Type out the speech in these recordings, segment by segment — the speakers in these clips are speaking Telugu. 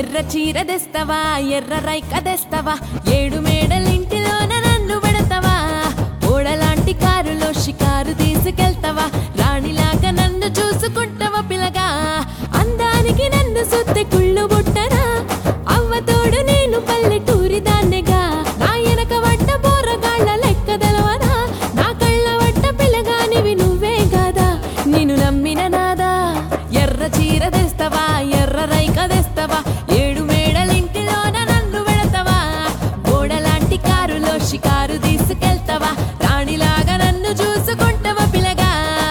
ఎర్ర చీర తెస్తవా ఎర్ర రైక తెస్తవా ఏడు మేడలింటిలోన నన్ను పెడతావా ఓడలాంటి కారులో షికారు తీసుకెళ్తావా రాణిలాగా నన్ను చూసుకుంటావా పిల్లగా అందానికి నన్ను సుత్తి కుళ్ళు బుట్టనా అవ్వతోడు నేను పల్లెటూరి దాన్నెగా నా ఎనక వడ్డ పోరగాళ్ళ లెక్క తెలవనా నా కళ్ళ వడ్డ పిల్లగానివి నువ్వే కాదా నిన్ను నమ్మిన నాదా ఎర్ర చీర తెస్తవా ఎర్ర రైక తెస్తవా ఏడు మేడలింటిలోన నన్ను పెడతావా గోడలాంటి కారులో షికారు తీసుకెళ్తావా రాణిలాగా నన్ను చూసుకుంటావా పిల్లగా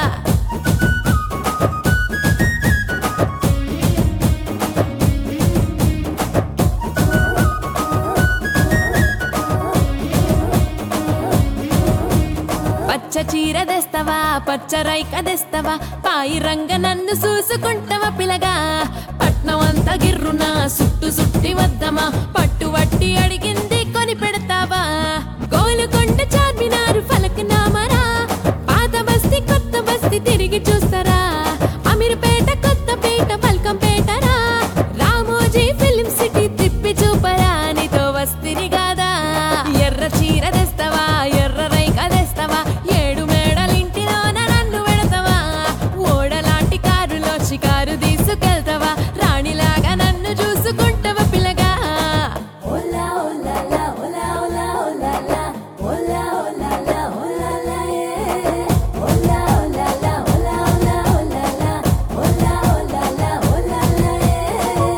పచ్చ చీర తెస్తవా పచ్చ రైక తెస్తవా పాయి రంగ నన్ను చూసుకుంటావా పిలగా పట్నం అంతా గిర్రునా సుట్టు సుట్టి వద్దమా పట్టు వట్టి అడిగింది కొని పెడతావా గోలుకొండ చార్మినారు ఫలక్ నామరా పాత బస్తీ కొత్త బస్తీ తిరిగి చూస్తారా అమీర్పేట కొత్తపేట పల్కంపేటరా రామోజీ ఫిల్మ్ సిటీ తిప్పి చూపరా నీతో వస్తిని కాదా ఎర్ర చీర తెస్తవా ఎర్ర రైక తెస్తవా ఏడు మేడలింటిలోన నన్ను పెడతావా ఓడలాంటి కారులో షికారు తీసుకెళ్తావా రాణిలాగా నన్ను చూసుకుంటావా పిల్లగా Hola, hola, la, hola, hola, hola, la. Hola, hola, la, hola, la, eh. Hola, hola, la, hola, hola, hola, la. Hola, hola, la, hola, la, eh.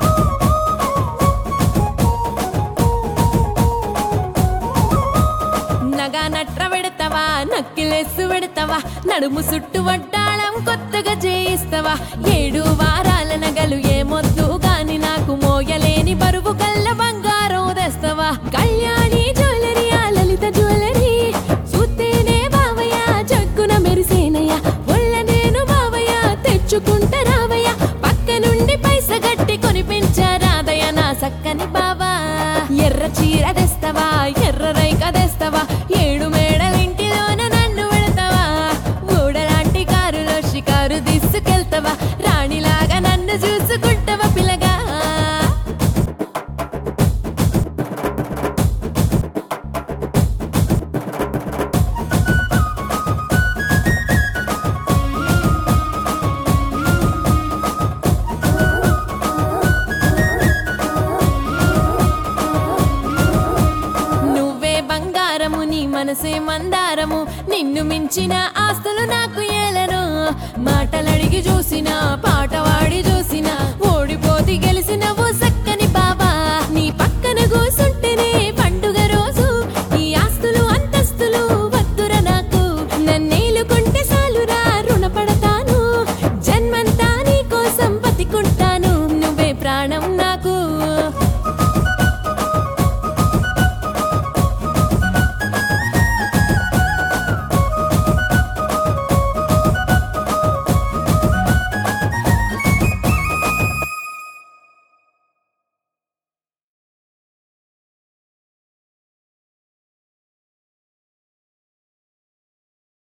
నగా నట్ర పెడతావా నక్కిలేసు పెడతావా నడుము సుట్టు వడ్డాళం కొత్తగా చేయిస్తావా ఏడు వారాల నగలు ఏమొద్దు గాని నాకు మోయలేని బరువు కల్ల బంగారం తెస్తావా కళ్యాణి జ్యువెలరీ ఆ లలిత జ్యువెలరీ చూస్తేనే బావయ్య జగ్గున మెరిసేనయ్య ఒళ్ళ నేను బావయ్య తెచ్చుకుంటా రావయ్య పక్క నుండి పైస గట్టి కొనిపించారాదయ్య నా సక్కని బావా ఎర్ర చీర తెస్తవా ఎర్ర రైక తెస్తవా ఏడు మేడలింటిలోన నన్ను పెడతావా ఊడలాంటి కారులో షికారు తీసుకెళ్తావా రాణిలాగా నన్ను చూసుకుంటావా పిల్లగా నువ్వే బంగారము నీ మనసే మందారము నిన్ను మించిన ఆస్తులు నాకు ఏలను మాట